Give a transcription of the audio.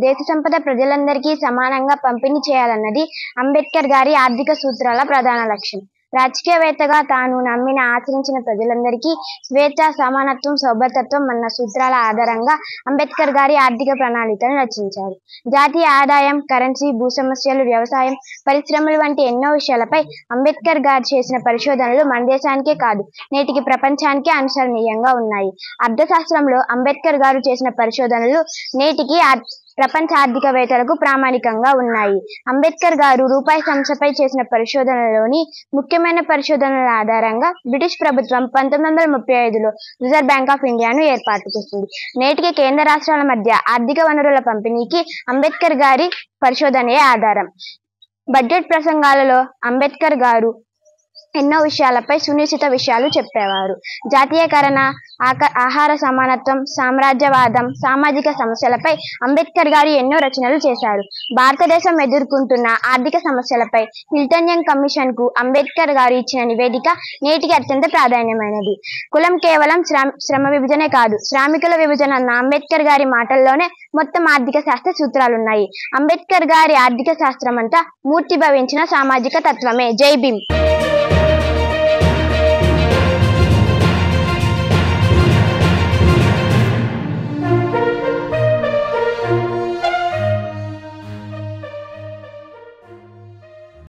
దేశ సంపద ప్రజలందరికీ సమానంగా పంపిణీ చేయాలన్నది అంబేద్కర్ గారి ఆర్థిక సూత్రాల ప్రధాన లక్ష్యం రాజకీయవేత్తగా తాను నమ్మిన ఆచరించిన ప్రజలందరికీ స్వేచ్ఛ సమానత్వం సౌభ్రతత్వం అన్న సూత్రాల ఆధారంగా అంబేద్కర్ గారి ఆర్థిక ప్రణాళికను రచించారు జాతీయ ఆదాయం కరెన్సీ భూ సమస్యలు వ్యవసాయం పరిశ్రమలు వంటి ఎన్నో విషయాలపై అంబేద్కర్ గారు చేసిన పరిశోధనలు మన దేశానికే కాదు నేటికి ప్రపంచానికే అనుసరణీయంగా ఉన్నాయి అర్థశాస్త్రంలో అంబేద్కర్ గారు చేసిన పరిశోధనలు నేటికి ఆర్- ప్రపంచ ఆర్థికవేత్తలకు ప్రామాణికంగా ఉన్నాయి అంబేద్కర్ గారు రూపాయి సంస్థపై చేసిన పరిశోధనలోని ముఖ్యమైన పరిశోధనల ఆధారంగా బ్రిటిష్ ప్రభుత్వం పంతొమ్మిది వందల ముప్పై ఐదులో రిజర్వ్ బ్యాంక్ ఆఫ్ ఇండియాను ఏర్పాటు చేసింది నేటికి కేంద్ర రాష్ట్రాల మధ్య ఆర్థిక వనరుల పంపిణీకి అంబేద్కర్ గారి పరిశోధనే ఆధారం బడ్జెట్ ప్రసంగాలలో అంబేద్కర్ గారు ఎన్నో విషయాలపై సునిశ్చిత విషయాలు చెప్పేవారు జాతీయకరణ ఆక ఆహార సమానత్వం సామ్రాజ్యవాదం సామాజిక సమస్యలపై అంబేద్కర్ గారు ఎన్నో రచనలు చేశారు భారతదేశం ఎదుర్కొంటున్న ఆర్థిక సమస్యలపై హిల్టన్యన్ కమిషన్ కు అంబేద్కర్ గారు ఇచ్చిన నివేదిక నేటికి అత్యంత ప్రాధాన్యమైనది కులం కేవలం శ్రమ శ్రమ విభజనే కాదు శ్రామికుల విభజన అన్న అంబేద్కర్ గారి మాటల్లోనే మొత్తం ఆర్థిక శాస్త్ర సూత్రాలున్నాయి అంబేద్కర్ గారి ఆర్థిక శాస్త్రం అంతా మూర్తి భవించిన సామాజిక తత్వమే జై భీమ్